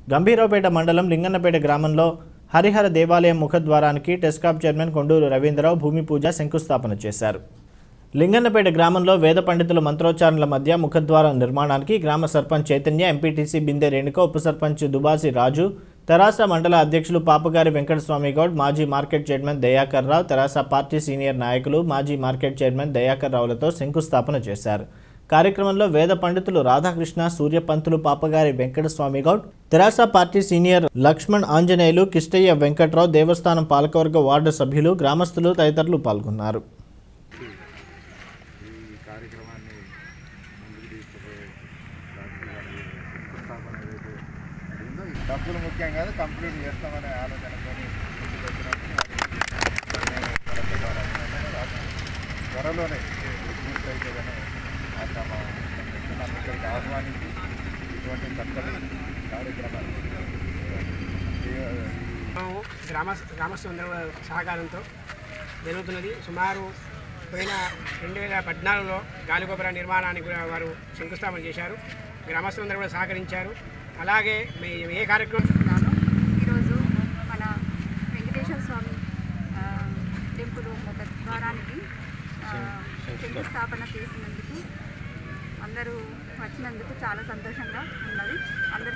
గంభీరావుపేట మండలం లింగన్నపేట గ్రామంలో హరిహర దేవాలయం ముఖద్వారానికి టెస్కాప్ చైర్మన్ కొండూరు రవీంద్రరావు భూమి పూజ శంకుస్థాపన చేశారు లింగన్నపేట గ్రామంలో వేద పండితుల మంత్రోచ్చారణల మధ్య ముఖద్వారం నిర్మాణానికి గ్రామ సర్పంచ్ చైతన్య ఎంపీటీసీ బిందె రేణుక ఉప సర్పంచ్ దుబాసి రాజు తెరాస మండల అధ్యక్షులు పాపగారి వెంకటస్వామి గౌడ్ మాజీ market chairman Dayakar Rao Terasa party senior నాయకులు మాజీ మార్కెట్ చైర్మన్ దయాకర్ రావులతో శంకుస్థాపన చేశారు కార్యక్రమంలో వేద పండితులు రాధాకృష్ణ సూర్యపంతులు పాపగారి వెంకటస్వామి గౌడ్ తెరాస పార్టీ సీనియర్ లక్ష్మణ్ ఆంజనేయులు కిష్టయ్య వెంకట్రావు దేవస్థానం పాలకవర్గ వార్డు సభ్యులు గ్రామస్తులు తదితరులు పాల్గొన్నారు ఈ కార్యక్రమాన్ని ముందుకు తీసుకుపోయే దానికి శంకుస్థాపన ఏదైతే ఉందో ఈ డబ్బులు ముఖ్యం కాదు కంప్లీట్ చేస్తామనే ఆలోచనతో ముందుకు వచ్చినప్పుడు నేను కలెక్టర్ గారు త్వరలోనే పూర్తి అవుతుందని ఆశాభావం నన్ను ఇక్కడికి ఆహ్వానించి ఇటువంటి చక్కటి కార్యక్రమాలు గ్రామము గ్రామ గ్రామస్తులందరూ సహకారంతో జరుగుతున్నది సుమారు పోయిన రెండు వేల పద్నాలుగులో గాలిగోపుర నిర్మాణానికి కూడా వారు శంకుస్థాపన చేశారు గ్రామస్తులందరూ కూడా సహకరించారు అలాగే మే- ఏ కార్యక్రమం చేస్తున్నాను ఈరోజు మన వెంకటేశ్వర స్వామి ఆ, టెంపుల్ ఒక ద్వారానికి ఆ, శంకుస్థాపన చేసినందుకు అందరూ వచ్చినందుకు చాలా సంతోషంగా ఉన్నది అందరూ